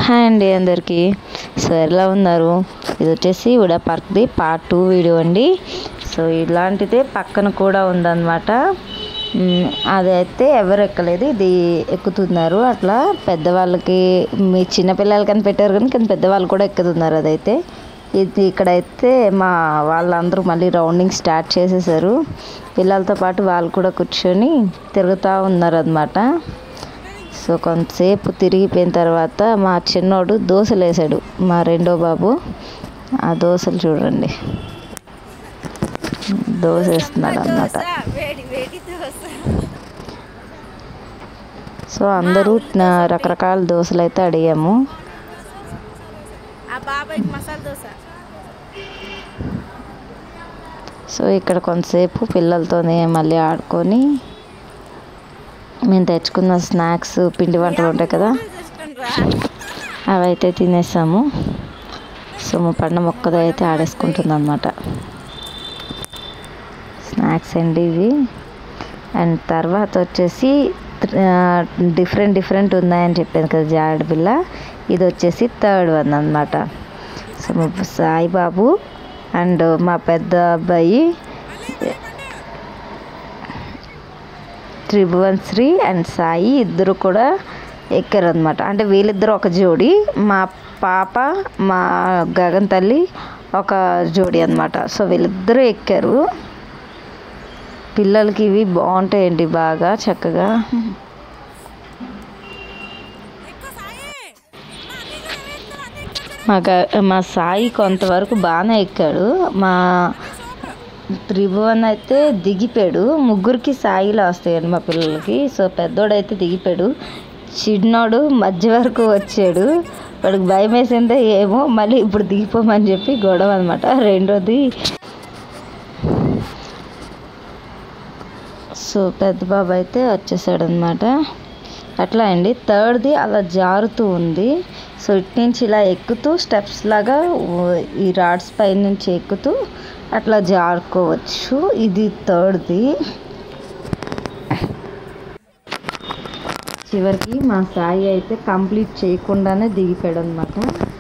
hi అండి అందరికీ so ఎలా ఉన్నారు ఇది వచ్చేసి ఉడా పార్క్ది పార్ట్ టూ వీడియో అండి సో ఇలాంటిదే పక్కన కూడా ఉందన్నమాట మ్, అదైతే ఎవరు ఎక్కలేదు ఇది ఎక్కుతున్నారు అట్లా పెద్దవాళ్ళకి మీ చిన్నపిల్లలకని పెట్టారు కానీ కానీ పెద్దవాళ్ళు కూడా ఎక్కుతున్నారు అదైతే ఇది ఇక్కడైతే మా వాళ్ళందరూ మళ్ళీ రౌండింగ్ స్టార్ట్ చేసేసారు పిల్లలతో పాటు వాళ్ళు కూడా కూర్చొని తిరుగుతూ ఉన్నారు అనమాట సో కొంతసేపు తిరిగిపోయిన తర్వాత మా చిన్నోడు దోశలు వేసాడు మా రెండో బాబు ఆ దోశలు చూడండి దోశ వేస్తున్నాడు అన్నమాట వేడి వేడి దోశ సో అందరూ నా రకరకాల దోశలు అయితే అడిగాము ఆ బాబాయ్కి మసాలా దోశ సో ఇక్కడ కొంతసేపు పిల్లలతోనే మళ్ళీ ఆడుకొని మేము తెచ్చుకున్న స్నాక్స్ పిండి వంటలు ఉంటాయి కదా అవి అయితే తినేసాము సో మా పండ మొక్కతో అయితే ఆడేసుకుంటుంది అనమాట స్నాక్స్ అండి ఇవి అండ్ తర్వాత వచ్చేసి డిఫరెంట్ డిఫరెంట్ ఉన్నాయని చెప్పాను కదా జాడ బిల్ల ఇది వచ్చేసి థర్డ్ వన్ అనమాట సో మా సాయిబాబు అండ్ మా పెద్ద అబ్బాయి త్రిభువన్ శ్రీ అండ్ సాయి ఇద్దరు కూడా ఎక్కారు అనమాట అంటే వీళ్ళిద్దరు ఒక జోడి మా పాప మా గగన్ తల్లి ఒక జోడి అనమాట సో వీళ్ళిద్దరూ ఎక్కారు పిల్లలకి ఇవి బాగుంటాయండి బాగా చక్కగా మా గ మా సాయి కొంతవరకు బాగానే ఎక్కాడు మా త్రిభువన్ అయితే దిగిపోయాడు ముగ్గురికి సాయిలా వస్తాయండి మా పిల్లలకి సో పెద్దోడైతే దిగిపోయాడు చిన్నోడు మధ్య వరకు వచ్చాడు వాడికి భయం వేసిందో ఏమో మళ్ళీ ఇప్పుడు దిగిపోమని చెప్పి గొడవ అనమాట రెండోది సో పెద్ద బాబు అయితే వచ్చేసాడు అనమాట అట్లా అండి థర్డ్ది అలా జారుతూ ఉంది సో ఇటు నుంచి ఇలా ఎక్కుతూ స్టెప్స్ లాగా ఓ- ఈ రాడ్స్ పై నుంచి ఎక్కుతూ అట్లా జారుకోవచ్చు ఇది థర్డ్ది చివరికి మా సాయి అయితే కంప్లీట్ చేయకుండానే దిగిపోయాడు అనమాట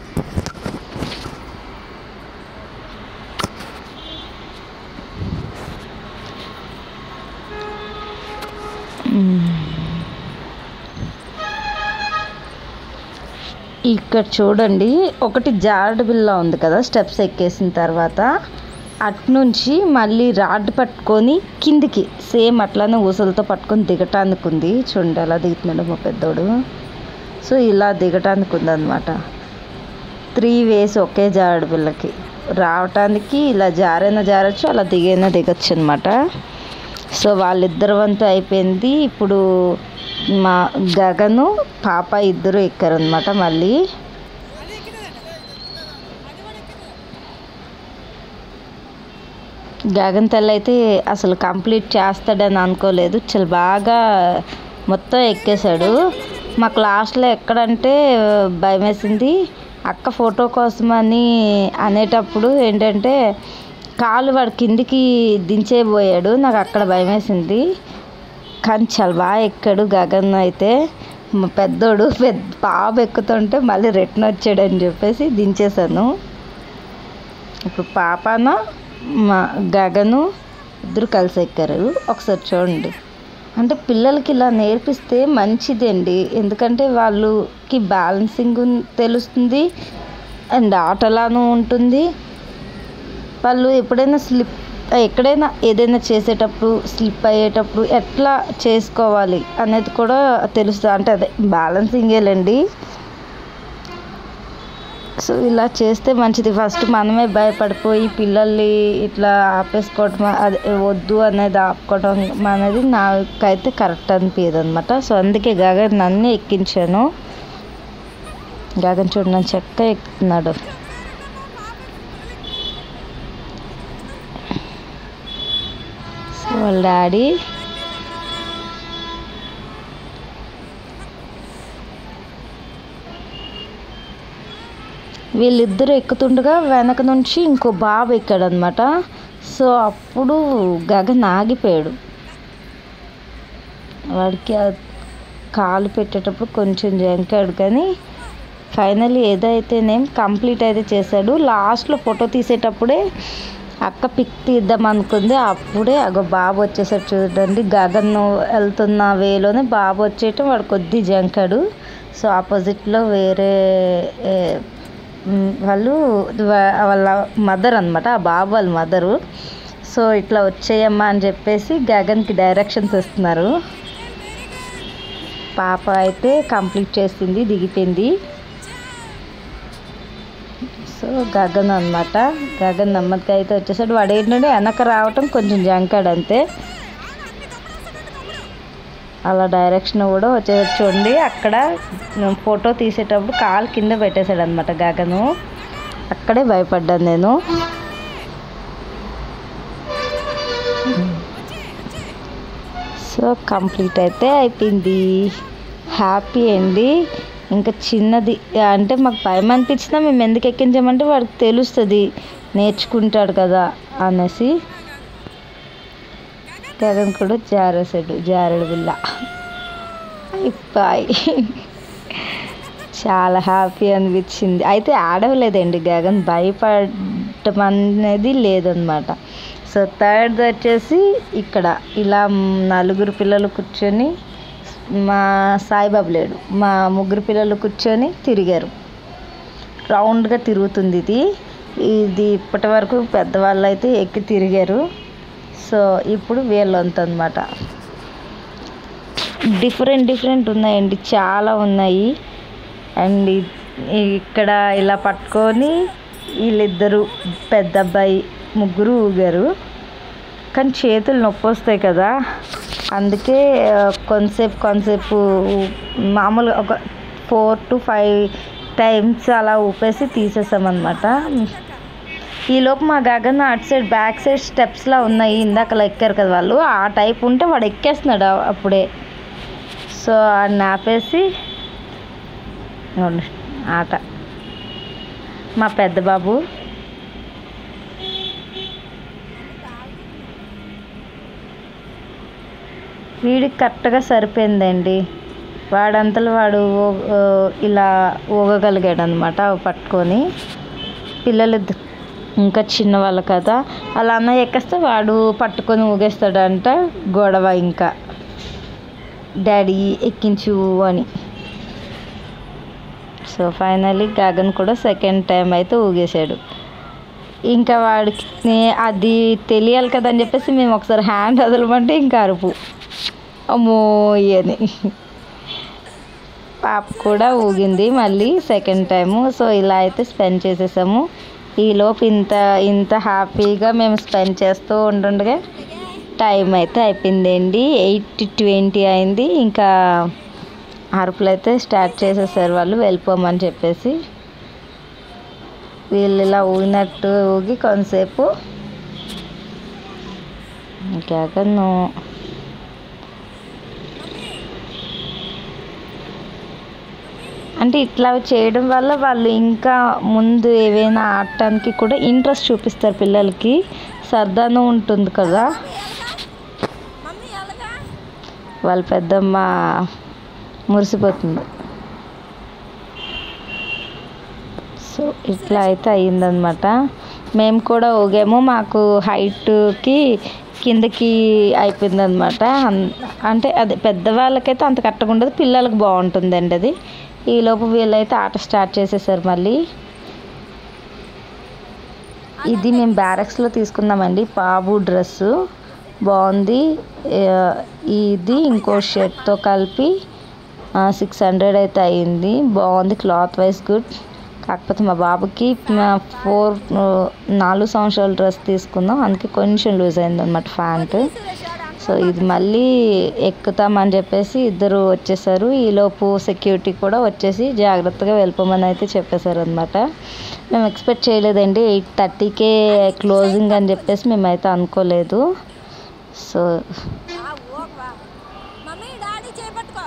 ఇక్కడ చూడండి ఒకటి జారుడు బిల్ల ఉంది కదా స్టెప్స్ ఎక్కేసిన తర్వాత అట్నుంచి మళ్ళీ రాడ్ పట్టుకొని కిందికి సేమ్ అట్లానే ఊసలతో పట్టుకొని దిగటానికి ఉంది చూడండి అలా దిగుతున్నాడు మా పెద్దోడు సో ఇలా దిగటానికి ఉందన్నమాట త్రీ వేస్ ఒకే జారుడు బిల్లకి రావటానికి ఇలా జారైనా జారచ్చు అలా దిగైనా దిగచ్చు అనమాట సో వాళ్ళిద్దరి వంతు అయిపోయింది ఇప్పుడు మా గగను పాప ఇద్దరు ఎక్కారనమాట మళ్ళీ గగన్ తల్లి అయితే అసలు కంప్లీట్ చేస్తాడని అనుకోలేదు చాలా బాగా మొత్తం ఎక్కేశాడు మాకు లాస్ట్లో ఎక్కడంటే భయం వేసింది అక్క ఫోటో కోసమని అనేటప్పుడు ఏంటంటే కాలు వాడు కిందికి దించేపోయాడు నాకు అక్కడ భయం వేసింది కానీ చాలా బాగా ఎక్కాడు గగన్ అయితే మా పెద్దోడు పెద్ద పాప ఎక్కుతుంటే మళ్ళీ రిటర్న్ వచ్చాడని చెప్పేసి దించేశాను ఇప్పుడు పాపన మా గగను ఇద్దరు కలిసి ఎక్కారు ఒకసారి చూడండి అంటే పిల్లలకి ఇలా నేర్పిస్తే మంచిదండి ఎందుకంటే వాళ్ళకి బ్యాలెన్సింగ్ తెలుస్తుంది అండ్ ఆటలాను ఉంటుంది వాళ్ళు ఎప్పుడైనా స్లిప్ ఎక్కడైనా ఏదైనా చేసేటప్పుడు స్లిప్ అయ్యేటప్పుడు ఎట్లా చేసుకోవాలి అనేది కూడా తెలుస్తుంది అంటే అదే బ్యాలెన్సింగేలండి సో ఇలా చేస్తే మంచిది ఫస్ట్ మనమే భయపడిపోయి పిల్లల్ని ఇట్లా ఆపేసుకోవటం అది వద్దు అనేది ఆపుకోవడం అనేది నాకైతే కరెక్ట్ అనిపించదు అనమాట సో అందుకే గగన్ నన్ను ఎక్కించాను గగన్ చూడండి నన్ను చక్కగా ఎక్కుతున్నాడు సో వాళ్ళ డాడీ వీళ్ళిద్దరు ఎక్కుతుండగా వెనక నుంచి ఇంకో బాబు ఎక్కాడు అనమాట సో అప్పుడు గగన్ ఆగిపోయాడు వాడికి ఆ కాలు పెట్టేటప్పుడు కొంచెం జంకాడు కానీ ఫైనల్లీ ఏదైతేనేం కంప్లీట్ అయితే చేశాడు లాస్ట్లో ఫోటో తీసేటప్పుడే అక్క పిక్ తీద్దాం అనుకుంది అప్పుడే అగో బాబు వచ్చేసాడు చూడండి గగన్ వెళ్తున్న వేలోనే బాబు వచ్చేయటం వాడు కొద్ది జంకాడు సో ఆపోజిట్లో వేరే ఏ, మ్, వాళ్ళు వా- వాళ్ళ మదర్ అనమాట ఆ బాబు వాళ్ళ మదరు సో ఇట్లా వచ్చేయమ్మా అని చెప్పేసి గగన్కి డైరెక్షన్స్ ఇస్తున్నారు పాప అయితే కంప్లీట్ చేసింది దిగిపోయింది సో గగన్ అనమాట గగన్ నెమ్మదిగా అయితే వచ్చేసాడు వాడు ఏంటంటే వెనక రావటం కొంచెం జంకాడు అంతే అలా డైరెక్షన్ కూడా వచ్చేసాడు చూడండి అక్కడ ఫోటో తీసేటప్పుడు కాలు కింద పెట్టేశాడు అనమాట గగను అక్కడే భయపడ్డాను నేను సో కంప్లీట్ అయితే అయిపోయింది హ్యాపీ అండి ఇంకా చిన్నది అంటే మాకు భయం అనిపించినా మేము ఎందుకు ఎక్కించామంటే వాడికి తెలుస్తుంది నేర్చుకుంటాడు కదా అనేసి గగన్ కూడా జారేసాడు జారుడు బిల్ల అయిపోయి చాలా హ్యాపీ అనిపించింది అయితే ఆడవలేదండి గగన్ భయపడటం అనేది లేదనమాట సో థర్డ్ వచ్చేసి ఇక్కడ ఇలా నలుగురు పిల్లలు కూర్చొని మా సాయిబాబు లేడు మా ముగ్గురు పిల్లలు కూర్చొని తిరిగారు రౌండ్గా తిరుగుతుంది ఇది ఇది ఇప్పటి వరకు పెద్దవాళ్ళు అయితే ఎక్కి తిరిగారు సో ఇప్పుడు వీళ్ళంత అనమాట డిఫరెంట్ డిఫరెంట్ ఉన్నాయండి చాలా ఉన్నాయి అండ్ ఇ- ఇక్కడ ఇలా పట్టుకొని వీళ్ళిద్దరు పెద్ద అబ్బాయి ముగ్గురు ఊగారు కానీ చేతులు నొప్పి వస్తాయి కదా అందుకే ఆ, కొంతసేపు కొంతసేపు ఊ- మామూలుగా ఒక ఫోర్ టు ఫైవ్ టైమ్స్ అలా ఊపేసి తీసేసామన్నమాట ఈలోపు మా గగన్ అటు సైడ్ బ్యాక్ సైడ్ స్టెప్స్లా ఉన్నాయి ఇందాక ఎక్కారు కదా వాళ్ళు ఆ టైప్ ఉంటే వాడు ఎక్కేస్తున్నాడు ఆ- అప్పుడే సో ఆడిని ఆపేసి ఇదిగోండి ఆట మా పెద్ద బాబు వీడికి కరెక్ట్గా సరిపోయిందండి వాడంతలో వాడు ఊ- ఊ, ఇలా ఊగగలిగాడు అనమాట పట్టుకొని పిల్లలు ఇద్ద- ఇంకా చిన్నవాళ్ళు కదా అలా అన్న ఎక్కేస్తే వాడు పట్టుకొని ఊగేస్తాడంట గొడవ ఇంకా డాడీ ఎక్కించు అని సో ఫైనలీ గగన్ కూడా సెకండ్ టైం అయితే ఊగేశాడు ఇంకా వాడికి నే- అది తెలియాలి కదా అని చెప్పేసి మేము ఒకసారి హ్యాండ్ వదలమంటే ఇంకా అరుపు అమ్మో అని పాప కూడా ఊగింది మళ్ళీ సెకండ్ టైము సో ఇలా అయితే స్పెండ్ చేసేసాము ఈలోపు ఇంత ఇంత హ్యాపీగా మేము స్పెండ్ చేస్తూ ఉంటుండగా టైం అయితే అయిపోయిందండి ఎయిట్ ట్వంటీ అయింది ఇంకా అరుపులు అయితే స్టార్ట్ చేసేసారు వాళ్ళు వెళ్ళిపోమని చెప్పేసి వీళ్ళు ఇలా ఊగినట్టు ఊగి కొంతసేపు ఇంకెక్కను అంటే ఇట్లా చేయడం వల్ల వాళ్ళు ఇంకా ముందు ఏవైనా ఆడటానికి కూడా ఇంట్రెస్ట్ చూపిస్తారు పిల్లలకి సరదాను ఉంటుంది కదా మమ్మీ అలాగా వాళ్ళ పెద్దమ్మ మురిసిపోతుంది సో ఇట్లా అయితే అయ్యిందనమాట మేము కూడా ఊగాము మాకు హైట్కి కిందకి అయిపోయిందనమాట అంటే అది పెద్దవాళ్ళకైతే అంత కరెక్ట్గా ఉండదు పిల్లలకు బాగుంటుందండి అది ఈలోపు వీళ్ళైతే ఆట స్టార్ట్ చేసేసారు మళ్ళీ ఇది మేము బ్యారక్స్లో తీసుకున్నామండి బాబు డ్రెస్సు బాగుంది ఆ, ఇది ఇంకో షర్ట్తో కలిపి సిక్స్ హండ్రెడ్ అయితే అయ్యింది బాగుంది క్లాత్ వైజ్ గుడ్ కాకపోతే మా బాబుకి ఫోర్ నాలుగు సంవత్సరాల డ్రెస్ తీసుకున్నాం అందుకే కొంచెం లూజ్ అయింది అనమాట ప్యాంట్ సో ఇది మళ్ళీ ఎక్కుతామని చెప్పేసి ఇద్దరు వచ్చేసారు ఈలోపు సెక్యూరిటీ కూడా వచ్చేసి జాగ్రత్తగా వెళ్ళిపోమని అయితే చెప్పేశారు అనమాట మేము ఎక్స్పెక్ట్ చేయలేదండి ఎయిట్ థర్టీకే క్లోజింగ్ అని చెప్పేసి మేమైతే అనుకోలేదు సో ఆ ఓవా మమ్మీ డాడీ చేపట్టుకో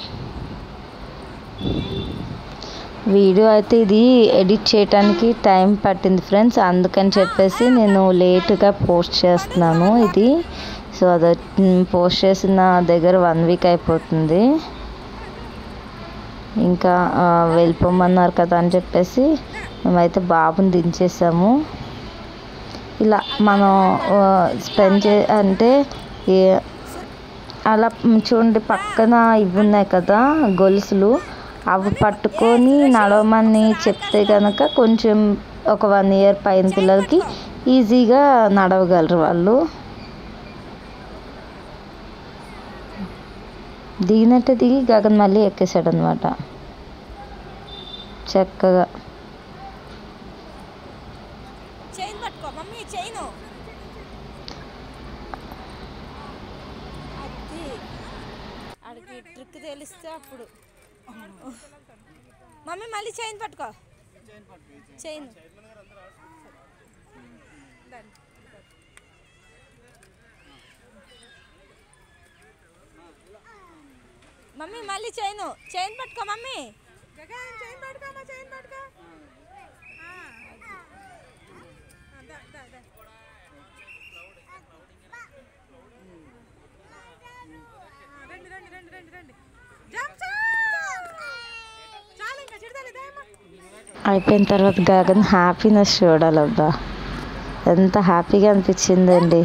వీడియో అయితే ఇది ఎడిట్ చేయడానికి టైం పట్టింది ఫ్రెండ్స్ అందుకని చెప్పేసి నేను లేట్గా పోస్ట్ చేస్తున్నాను ఇది సో అది పోస్ట్ చేసిన దగ్గర వన్ వీక్ అయిపోతుంది ఇంకా ఆ, వెళ్ళిపోమన్నారు కదా అని చెప్పేసి మేమైతే బాబుని దించేసాము ఇలా మనం స్పెండ్ చే అంటే ఏ- అలా చూడండి పక్కన ఇవి ఉన్నాయి కదా గొలుసులు అవి పట్టుకొని నడవమని చెప్తే కనుక కొంచెం ఒక వన్ ఇయర్ పైన పిల్లలకి ఈజీగా నడవగలరు వాళ్ళు దిగినట్టే దిగి గగన్ మళ్ళీ ఎక్కేసాడు అనమాట చక్కగా చైన్ పట్టుకో మమ్మీ చైను అది ఆడికి ట్రిక్ తెలిస్తే అప్పుడు మమ్మీ మళ్ళీ చైన్ పట్టుకో చైన్ మమ్మీ మళ్ళీ చైన్ చైన్ పట్టుకో మమ్మీ చైన్ పట్టుకో చైన్ పట్టుకో రండి రండి రండి రండి రండి జంప్ చాలు ఇంకా చిడతాలి దయమా అయిపోయిన తర్వాత గగన్ హ్యాపీనెస్ చూడాలబ్బా ఎంత హ్యాపీగా అనిపించిందండి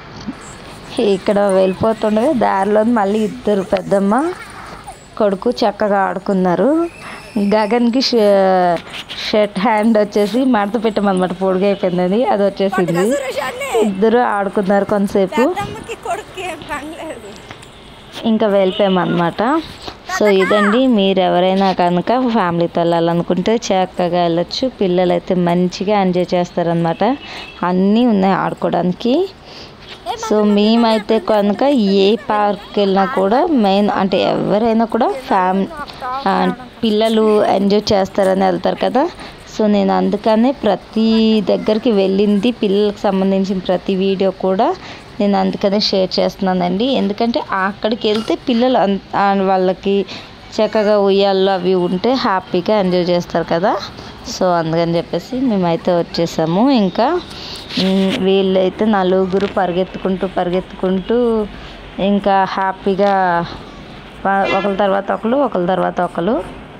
ఇక్కడ వెళ్ళిపోతుండగా దారిలో మళ్ళీ ఇద్దరు పెద్దమ్మ కొడుకు చక్కగా ఆడుకున్నారు గగన్కి ష- షర్ట్ హ్యాండ్ వచ్చేసి మడత పెట్టమన్నమాట పొడుగు అయిపోయిందని అది వచ్చేసింది ఇద్దరు ఆడుకున్నారు కొంతసేపు పెద్దమ్మకి కొడుకు ఏం పనిలేదు ఇంకా వెళ్ళిపోయామన్నమాట సో ఇదండి మీరు ఎవరైనా కనుక ఫ్యామిలీతో వెళ్ళాలనుకుంటే చక్కగా వెళ్ళొచ్చు పిల్లలు అయితే మంచిగా ఎంజాయ్ చేస్తారనమాట అన్నీ ఉన్నాయి ఆడుకోవడానికి సో మేమైతే కనుక ఏ పార్క్ వెళ్ళినా కూడా మెయిన్ అంటే ఎవరైనా కూడా ఫ్యామ్ ఆ, పిల్లలు ఎంజాయ్ చేస్తారని వెళ్తారు కదా సో నేను అందుకనే ప్రతి దగ్గరికి వెళ్ళింది పిల్లలకు సంబంధించిన ప్రతి వీడియో కూడా నేను అందుకనే షేర్ చేస్తున్నానండి ఎందుకంటే అక్కడికి వెళ్తే పిల్లలు అన్- ఆ వాళ్ళకి చక్కగా ఉయ్యాల్లో అవి ఉంటే హ్యాపీగా ఎంజాయ్ చేస్తారు కదా సో అందుకని చెప్పేసి మేమైతే వచ్చేసాము ఇంకా ఉమ్, వీళ్ళైతే నలుగురు పరిగెత్తుకుంటూ పరిగెత్తుకుంటూ ఇంకా హ్యాపీగా వా- ఒకరి తర్వాత ఒకరు ఒకరి తర్వాత ఒకరు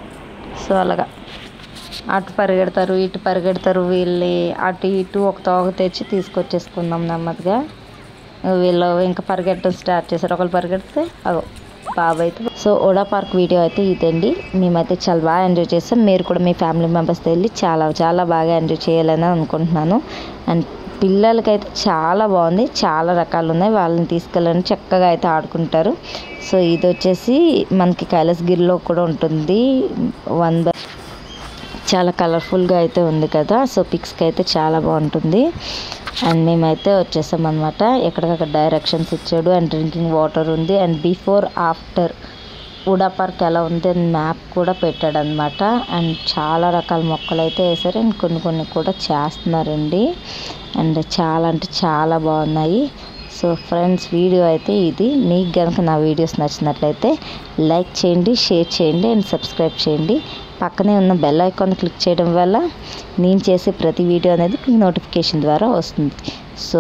సో అలాగా అటు పరిగెడతారు ఇటు పరిగెడతారు వీళ్ళు అటు ఇటు ఒక తోక తెచ్చి తీసుకొచ్చేసుకుందాం నెమ్మదిగా వీళ్ళు ఇంకా పరిగెట్టడం స్టార్ట్ చేశారు ఒకరు పరిగెడితే అగో బాబు అయితే సో ఓడా పార్క్ వీడియో అయితే ఇదండి మేమైతే చాలా బాగా ఎంజాయ్ చేస్తాం మీరు కూడా మీ ఫ్యామిలీ మెంబర్స్తో వెళ్ళి చాలా చాలా బాగా ఎంజాయ్ చేయాలని అనుకుంటున్నాను అండ్ పిల్లలకైతే చాలా బాగుంది చాలా రకాలు ఉన్నాయి వాళ్ళని తీసుకెళ్ళని చక్కగా అయితే ఆడుకుంటారు సో ఇది వచ్చేసి మనకి కైలాసగిరిలో కూడా ఉంటుంది వన్ బై చాలా కలర్ఫుల్గా అయితే ఉంది కదా సో పిక్స్కి అయితే చాలా బాగుంటుంది అండ్ మేమైతే వచ్చేసాం అనమాట ఎక్కడికక్కడ డైరెక్షన్స్ ఇచ్చాడు అండ్ డ్రింకింగ్ వాటర్ ఉంది and before after UDA park ఎలా ఉంది అని మ్యాప్ కూడా పెట్టాడు అనమాట అండ్ చాలా రకాల మొక్కలు అయితే వేశారు అండ్ కొన్ని కొన్ని కూడా చేస్తున్నారండి అండ్ చాలా అంటే చాలా బాగున్నాయి సో ఫ్రెండ్స్ వీడియో అయితే ఇది మీకు కనుక నా వీడియోస్ నచ్చినట్లయితే లైక్ చేయండి షేర్ చేయండి అండ్ సబ్స్క్రైబ్ చేయండి పక్కనే ఉన్న బెల్ ఐకాన్ క్లిక్ చేయడం వల్ల నేను చేసే ప్రతి వీడియో అనేది మీకు నోటిఫికేషన్ ద్వారా వస్తుంది so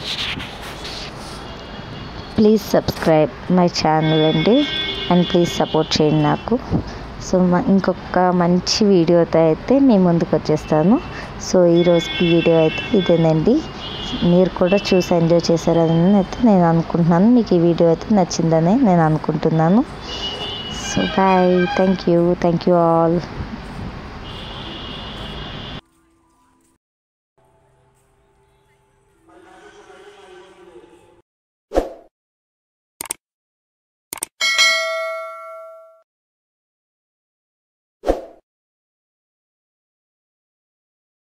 please subscribe my channel అండి అండ్ ప్లీజ్ సపోర్ట్ చేయండి నాకు సో మ- ఇంకొక మంచి వీడియోతో అయితే మీ ముందుకు వచ్చేస్తాను సో ఈరోజుకి వీడియో అయితే ఇదేనండి మీరు కూడా చూసి ఎంజాయ్ చేశారని అయితే నేను అనుకుంటున్నాను మీకు ఈ వీడియో అయితే నచ్చిందని నేను అనుకుంటున్నాను so bye thank you thank you all